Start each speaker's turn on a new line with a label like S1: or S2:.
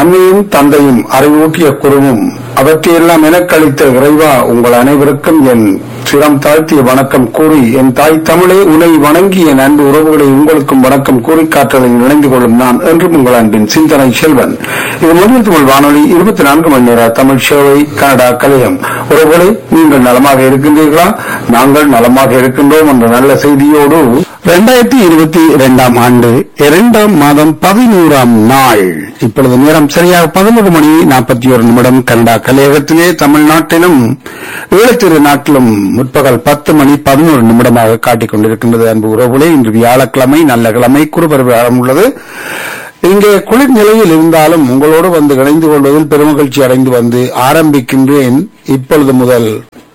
S1: அன்னையும் தந்தையும் அறிவூட்டிய குருவும் அவற்றையெல்லாம் எனக்களித்த இறைவா உங்கள் அனைவருக்கும் என் சிரம் தாழ்த்திய வணக்கம் கூறி என் தாய் தமிழே உனை வணங்கி என் அன்பு உறவுகளை உங்களுக்கும் வணக்கம் கூறி காற்றலில் இணைந்து கொள்ளும் நான் என்றும் உங்கள் அன்பின் சிந்தனை செல்வன் இது மொழியில் தமிழ் வானொலி இருபத்தி நான்கு மணி நேர தமிழ் சேவை கனடா கலையம் உறவுகளை நீங்கள் நலமாக இருக்கின்றீர்களா நாங்கள் நலமாக இருக்கின்றோம் என்ற நல்ல செய்தியோடு இரண்டாயிரத்தி இருபத்தி இரண்டாம் ஆண்டு இரண்டாம் மாதம் பதினோராம் நாள் இப்பொழுது நேரம் சரியாக பதினொரு மணி நாற்பத்தி ஒரு நிமிடம் கனடா கலையகத்திலே தமிழ்நாட்டிலும் ஈழத்திரு நாட்டிலும் முற்பகல் பத்து மணி பதினோரு நிமிடமாக காட்டிக் கொண்டிருக்கின்றது அன்பு உறவுகளே இன்று வியாழக்கிழமை நல்ல கிழமை குறுபரவாரம் உள்ளது இங்கே குளிர் நிலையில் இருந்தாலும் உங்களோடு வந்து இணைந்து கொள்வதில் பெருமகிழ்ச்சி அடைந்து வந்து ஆரம்பிக்கின்றேன் இப்பொழுது முதல்